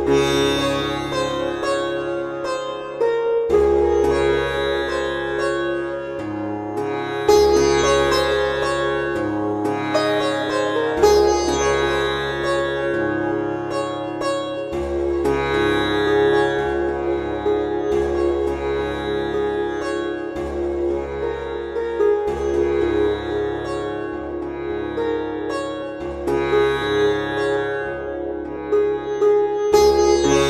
ஆ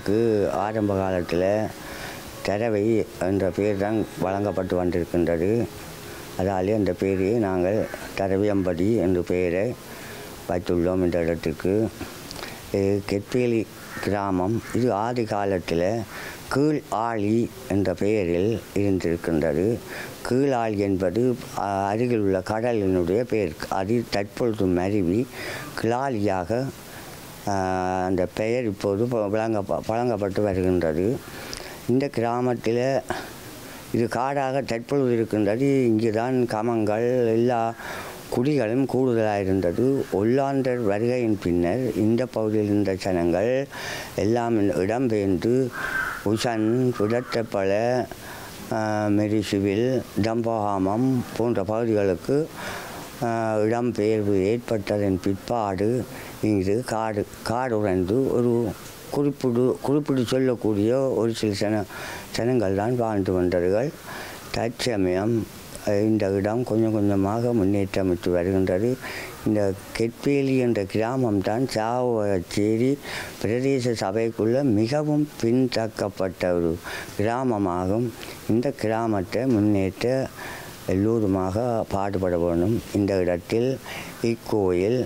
கிராமத்துக்கு ஆரம்ப காலத்தில் தரவை என்ற பெயர் தான் வழங்கப்பட்டு வந்திருக்கின்றது அதாலே அந்த பெயரை நாங்கள் தரவியம்படி என்ற பெயரை வைத்துள்ளோம் இந்த இடத்துக்கு இது கெட்பேலி கிராமம் இது ஆதி காலத்தில் கீழ் ஆழி என்ற பெயரில் இருந்திருக்கின்றது கீழ் ஆழி என்பது அ, அருகில் உள்ள கடலினுடைய பெயர் அது தற்பொழுது மருவி கிளாலியாக ஆஹ் அந்த பெயர் இப்போது ப- வழங்க வழங்கப்பட்டு வருகின்றது இந்த கிராமத்தில் இது காடாக தற்பொழுது இருக்கின்றது இங்கு தான் கமங்கள் எல்லா குடிகளும் கூடுதலாக இருந்தது ஒல்லாந்தர் வருகையின் பின்னர் இந்த பகுதியில் இருந்த ஜனங்கள் எல்லாம் இடம்பெயர்ந்து உசன் புடத்தப்பள மெரிசுவில் தம்பகாமம் போன்ற பகுதிகளுக்கு ஆஹ் இடம்பெயர்வு ஏற்பட்டதன் பிற்பாடு இங்கு காடு காடு உறைந்து ஒரு குறிப்பிடு குறிப்பிட்டு சொல்லக்கூடிய ஒரு சில சன ஜனங்கள் தான் வாழ்ந்து வந்தார்கள் தற்சமயம் அஹ், இந்த இடம் கொஞ்சம் கொஞ்சமாக முன்னேற்றமிட்டு வருகின்றது இந்த கெட்பேலி என்ற கிராமம் தான் சாவச்சேரி பிரதேச சபைக்குள்ள மிகவும் பின்தக்கப்பட்ட ஒரு கிராமமாகும் இந்த கிராமத்தை முன்னேற்ற எல்லோருமாக பாடுபட வேண்டும் இந்த இடத்தில் இக்கோயில்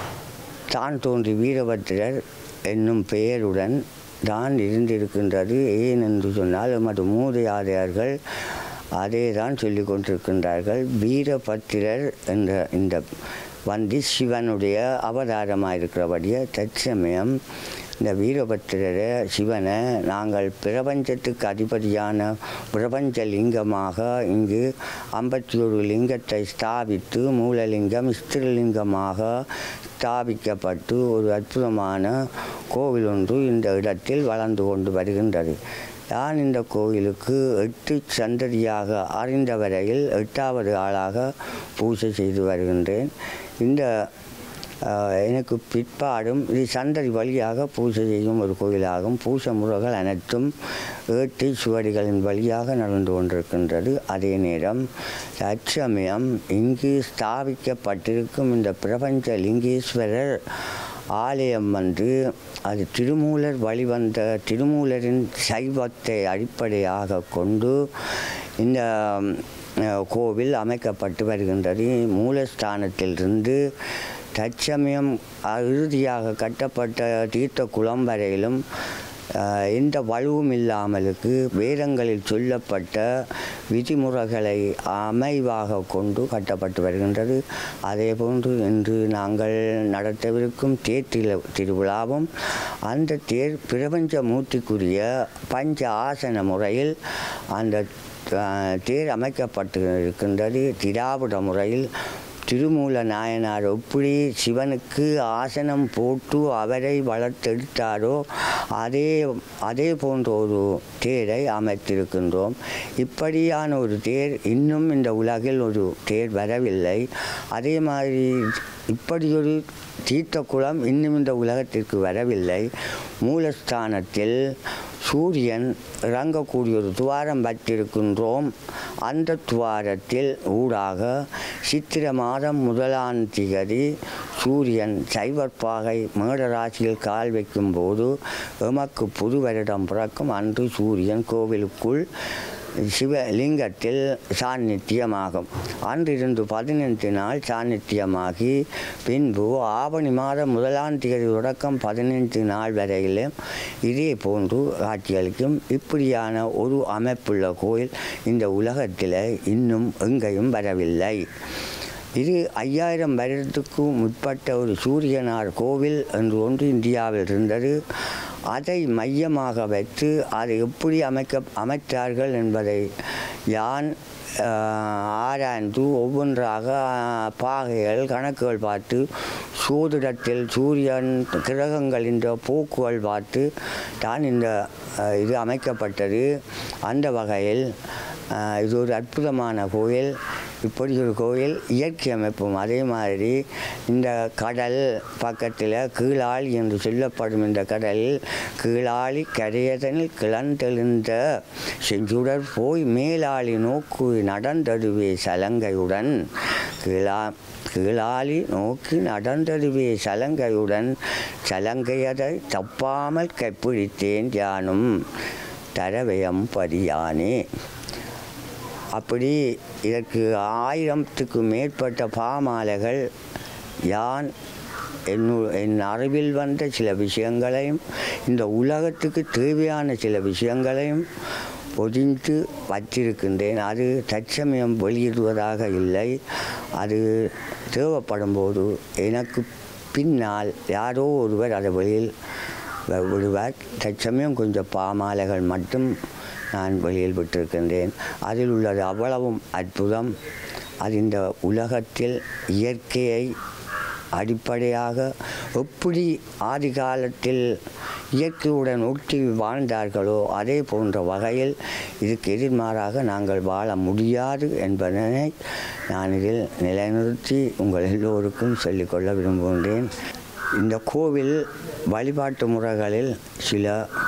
தான் தோன்றி வீரபத்திரர் என்னும் பெயருடன் தான் இருந்திருக்கின்றது ஏன் என்று சொன்னால் எமது மூதையாதையர்கள் அதே தான் சொல்லிக் கொண்டிருக்கின்றார்கள் வீரபத்திரர் என்ற இந்த வந்து சிவனுடைய அவதாரமாக இருக்கிறபடியே தற்சமயம் இந்த வீரபத்திரரை சிவனை நாங்கள் பிரபஞ்சத்துக்கு அதிபதியான பிரபஞ்ச லிங்கமாக இங்கு ஐம்பத்தி ஒரு லிங்கத்தை ஸ்தாபித்து மூலலிங்கம் ஸ்திரலிங்கமாக ஸ்தாபிக்கப்பட்டு ஒரு அற்புதமான கோவில் ஒன்று இந்த இடத்தில் வளர்ந்து கொண்டு வருகின்றது நான் இந்த கோயிலுக்கு எட்டு சந்ததியாக அறிந்த வரையில் எட்டாவது ஆளாக பூஜை செய்து வருகின்றேன் இந்த ஆஹ், எனக்கு பிற்பாடும் இது சந்ததி வழியாக பூஜை செய்யும் ஒரு கோயிலாகும் பூசை முறைகள் அனைத்தும் ஏட்டு சுவடிகளின் வழியாக நடந்து கொண்டிருக்கின்றது அதே நேரம் தற்சமயம் இங்கு ஸ்தாபிக்கப்பட்டிருக்கும் இந்த பிரபஞ்ச லிங்கேஸ்வரர் ஆலயம் வந்து அது திருமூலர் வழிவந்த திருமூலரின் சைவத்தை அடிப்படையாக கொண்டு இந்த அஹ், கோவில் அமைக்கப்பட்டு வருகின்றது மூலஸ்தானத்திலிருந்து தற்சமயம் அஹ், இறுதியாக கட்டப்பட்ட தீர்த்த குளம் வரையிலும் அஹ், எந்த வலுவும் இல்லாமலுக்கு வேதங்களில் சொல்லப்பட்ட விதிமுறைகளை அமைவாக கொண்டு கட்டப்பட்டு வருகின்றது அதே போன்று இன்று நாங்கள் நடத்தவிருக்கும் தேர் திரு- திருவிழாவும் அந்த தேர் பிரபஞ்ச மூர்த்திக்குரிய பஞ்ச ஆசன முறையில் அந்த அஹ், தேர் அமைக்கப்பட்டு இருக்கின்றது திராவிட முறையில் திருமூல நாயனார் எப்படி சிவனுக்கு ஆசனம் போட்டு அவரை வளர்த்தெடுத்தாரோ அதே அதே போன்ற ஒரு தேரை அமைத்திருக்கின்றோம் இப்படியான ஒரு தேர் இன்னும் இந்த உலகில் ஒரு தேர் வரவில்லை அதே மாதிரி இப்படி ஒரு தீர்த்தக்குளம் இன்னும் இந்த உலகத்திற்கு வரவில்லை மூலஸ்தானத்தில் சூரியன் இறங்கக்கூடிய ஒரு துவாரம் வைத்திருக்கின்றோம் அந்த துவாரத்தில் ஊடாக சித்திர மாதம் முதலாம் திகதி சூரியன் சைவற்பாகை மேடராசியில் கால் வைக்கும்போது எமக்கு புது வருடம் பிறக்கும் அன்று சூரியன் கோவிலுக்குள் சிவலிங்கத்தில் சாநித்தியமாகும் அன்றிருந்து பதினைந்து நாள் சாநித்தியமாகி பின்பு ஆவணி மாதம் முதலாம் தேதி தொடக்கம் பதினைந்து நாள் வரையிலும் இதே போன்று காட்சியளிக்கும் இப்படியான ஒரு அமைப்புள்ள கோயில் இந்த உலகத்தில் இன்னும் எங்கேயும் வரவில்லை இது ஐயாயிரம் வருடத்துக்கு முற்பட்ட ஒரு சூரியனார் கோவில் என்று ஒன்று இந்தியாவில் இருந்தது அதை மையமாக வைத்து அதை எப்படி அமைக்க அமைத்தார்கள் என்பதை யான் ஆஹ், ஆராய்ந்து ஒவ்வொன்றாக ஆஹ், பாகைகள் கணக்குகள் பார்த்து சூதிடத்தில் சூரியன் கிரகங்களின் போக்குகள் பார்த்து தான் இந்த ஆஹ், இது அமைக்கப்பட்டது அந்த வகையில் ஆஹ், இது ஒரு அற்புதமான கோயில் இப்படி ஒரு கோயில் இயற்கை அமைப்பும் அதே மாதிரி இந்த கடல் பக்கத்தில் கீழாளி என்று சொல்லப்படும் இந்த கடலில் கீழாளி கரையதனில் கிளந்தெழுந்த செஞ்சுடர் போய் மேலாளி நோக்கு நடந்ததுவே சலங்கையுடன் கீழா கீழாளி நோக்கி நடந்ததுவே சலங்கையுடன் சலங்கையதை தப்பாமல் கைப்பிடித்தேன் யானும் தரவயம் பதியானே அப்படி இதற்கு ஆயிரத்துக்கு மேற்பட்ட பாமாலைகள் யான் என்னு என் அறிவில் வந்த சில விஷயங்களையும் இந்த உலகத்துக்கு தேவையான சில விஷயங்களையும் பொதிந்து வச்சிருக்கின்றேன் அது தற்சமயம் வெளியிடுவதாக இல்லை அது தேவைப்படும் போது எனக்கு பின்னால் யாரோ ஒருவர் அதை வெளியில் வ- விடுவார் தற்சமயம் கொஞ்சம் பாமாலைகள் மட்டும் நான் வெளியில் விட்டிருக்கின்றேன் அதில் உள்ளது அவ்வளவும் அற்புதம் அது இந்த உலகத்தில் இயற்கையை அடிப்படையாக எப்படி ஆதி காலத்தில் இயற்கையுடன் ஒட்டி வாழ்ந்தார்களோ அதே போன்ற வகையில் இதுக்கு எதிர்மாறாக நாங்கள் வாழ முடியாது என்பதனை நான் இதில் நிலைநிறுத்தி உங்கள் எல்லோருக்கும் சொல்லிக்கொள்ள விரும்புகின்றேன் இந்த கோவில் வழிபாட்டு முறைகளில் சில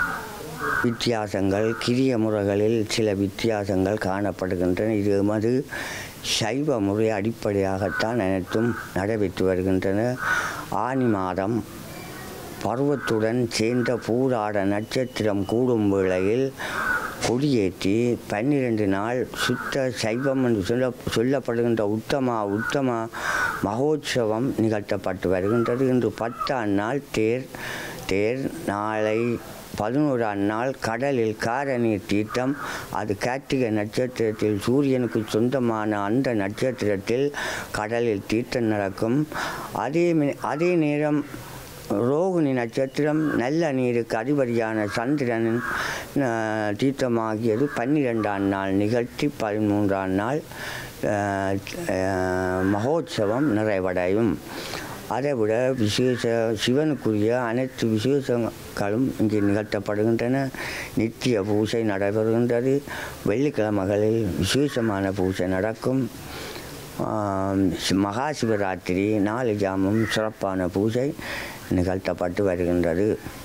வித்தியாசங்கள் கிரிய முறைகளில் சில வித்தியாசங்கள் காணப்படுகின்றன இது எமது சைவ முறை அடிப்படையாகத்தான் அனைத்தும் நடைபெற்று வருகின்றன ஆனி மாதம் பருவத்துடன் சேர்ந்த பூராட நட்சத்திரம் கூடும் வேளையில் கொடியேற்றி பன்னிரண்டு நாள் சுத்த சைவம் என்று சொல்ல சொல்லப்படுகின்ற உத்தமா உத்தமா மகோத்சவம் நிகழ்த்தப்பட்டு வருகின்றது இன்று பத்தாம் நாள் தேர் தேர் நாளை பதினோராம் நாள் கடலில் காரநீர் தீர்த்தம் அது கார்த்திகை நட்சத்திரத்தில் சூரியனுக்கு சொந்தமான அந்த நட்சத்திரத்தில் கடலில் தீர்த்தம் நடக்கும் அதே மி- அதே நேரம் ரோகிணி நட்சத்திரம் நல்ல நீருக்கு அதிபதியான சந்திரனின் அஹ், தீர்த்தமாகியது பன்னிரெண்டாம் நாள் நிகழ்ச்சி பதிமூன்றாம் நாள் அஹ், அஹ், மகோத்சவம் நிறைவடையும் அதை விட விசேஷ சிவனுக்குரிய அனைத்து விசேஷங்களும் இங்கே நிகழ்த்தப்படுகின்றன நித்திய பூஜை நடைபெறுகின்றது வெள்ளிக்கிழமைகளில் விசேஷமான பூஜை நடக்கும் ஆம், சி- மகா சிவராத்திரி நாலு ஜாமும் சிறப்பான பூஜை நிகழ்த்தப்பட்டு வருகின்றது